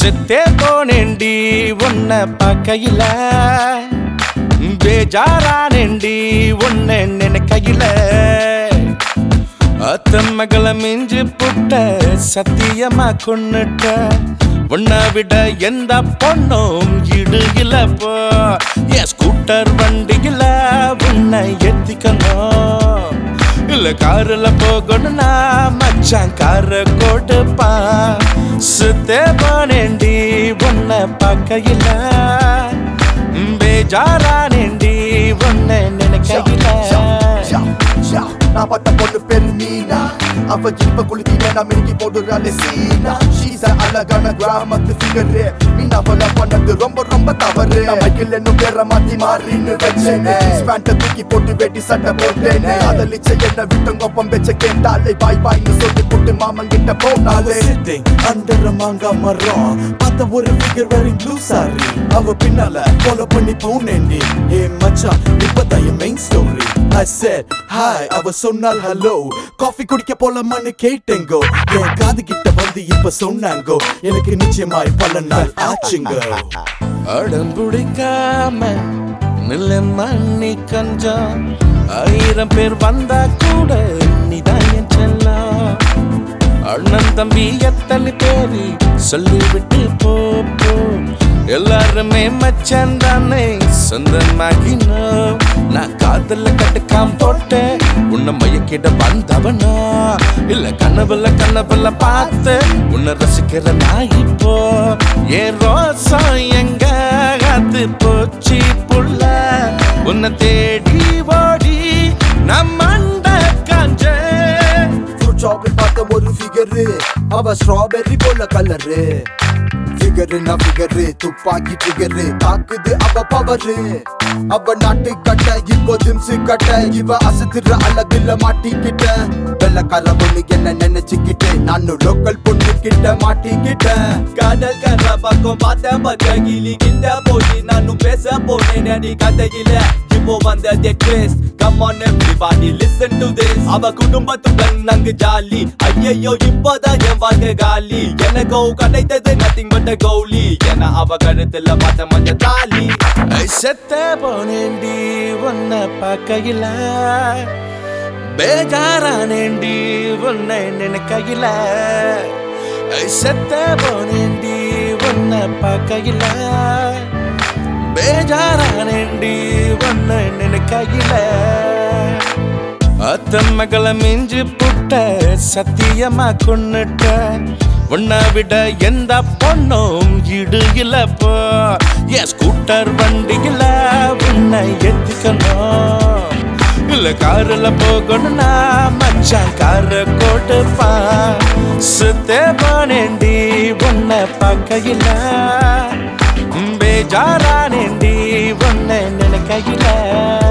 செத்தே போனேண்டி உன்னை பார்க்கையில பேஜாரானேண்டி உன்னை நினைக்கையில அத்த மகளை மிஞ்சி புட்ட சத்தியமா கொன்னுட்ட உன்னை விட எந்த பொண்ணும் இடுகில போ என் ஸ்கூட்டர் வண்டியில உன்னை எத்திக்கணும் இல்ல காருல போகணும்னா மச்சான் கார கொடுப்பான் சுத்தே போனேண்டி உன்னை பார்க்கையில பேஜாரானேண்டி உன்னை நினைக்கையில நான் பட்ட பொண்ணு பேரு மீனா அவ ஜிப்ப குளித்தி வேணா மினிக்கி போடுறாளே சீனா ஷீஸ் அழகான கிராமத்து ஃபிகரு மீனா ஃபாலோ பண்ணது ரொம்ப ரொம்ப தவறு நான் மைக்கில் என்னும் பேரை மாத்தி மாறின்னு வச்சேனே ஸ்பேண்ட தூக்கி போட்டு வெட்டி சட்டை போட்டேனே அதலிச்ச என்ன விட்டு கொப்பம் வச்ச கேட்டாலே பாய் பாய்னு சொல்லி போட்டு மாமன் கிட்ட போனாலே sitting under a manga மரம் பார்த்த ஒரு figure wearing blue saree அவ பின்னால follow பண்ணி போனேன்டி ஏ மச்சான் இப்பதான் என் main story I said hi அவ சொன்னால் hello காஃபி குடிக்க போலாமான்னு கேட்டேங்கோ என் காது கிட்ட வந்து இப்ப சொன்னாங்கோ எனக்கு நிச்சயமாய் பல நாள் ஆச்சுங்க அடம்புடிக்காம நில்ல மண்ணி கொஞ்சம் ஆயிரம் பேர் வந்தா கூட நீதான் என் செல்லம் அண்ணன் தம்பி எத்தனை பேரு சொல்லிவிட்டு போ போ. எல்லாருமே மச்சான் தானே சொந்தமாகினோம் நான் காதல்ல கட்டுக்காம் போட்டேன் உன்னை மயக்கிட வந்தவனா இல்ல கனவுல கனவுல பார்த்து உன்னை ரசிக்கிற நான் இப்போ ஏன் ரோசம் எங்க அது போச்சு புள்ள உன்னை தேடி ஓடி நம்ம காஞ்சேன் ஃப்ரூட் ஷாப்பில் பார்த்த ஒரு ஃபிகரு அவ ஸ்ட்ராபெர்ரி போல கலரு ஃபிகரு நான் ஃபிகரு துப்பாக்கி ஃபிகரு தாக்குது அவ பவரு அவ நாட்டு கட்ட இப்போ ஜிம்ஸு கட்ட இவ அசத்துற அழகுல மாட்டிக்கிட்ட வெள்ளக்கார பொண்ணு என்ன நினைச்சுக்கிட்டு நானும் லோக்கல் பொண்ணு கிட்ட மாட்டிக்கிட்டேன் காதல் கர பக்கம் பார்த்த பக்க கிளி கிட்ட போய் நானும் பேச போனேன் நீ கதையில இப்போ வந்ததே Grace come on everybody listen to this அவ குடும்பத்துடன் அங்கு ஜாலி ஐயையோ இப்போதான் என் வாழ்க்கை காலி எனக்கோ கிடைத்தது நத்திங் பட் கௌலி என அவ கழுத்துல பார்த்த மஞ்ச தாலி ஐ செத்த போனேண்டி உன்னை பார்க்கையில பேஜாரானேண்டி உன்னை நினைக்கையில ஐ செத்த போனேண்டி உன்னை பார்க்கையில பேஜாரானேண்டி உன்னை நினைக்கையில அத்த மகளை மிஞ்சி புட்ட சத்தியமா கொன்னுட்ட உன்னை விட எந்த பொண்ணும் இடுகில போ என் ஸ்கூட்டர் வண்டியில உன்னை எத்திக்கணும் இல்ல காருல போகணும்னா மச்சான் கார கொடுப்பான் சுத்தே போனேண்டி உன்னை பார்க்கையில பேஜாரானேண்டி உன்னை நினைக்கையில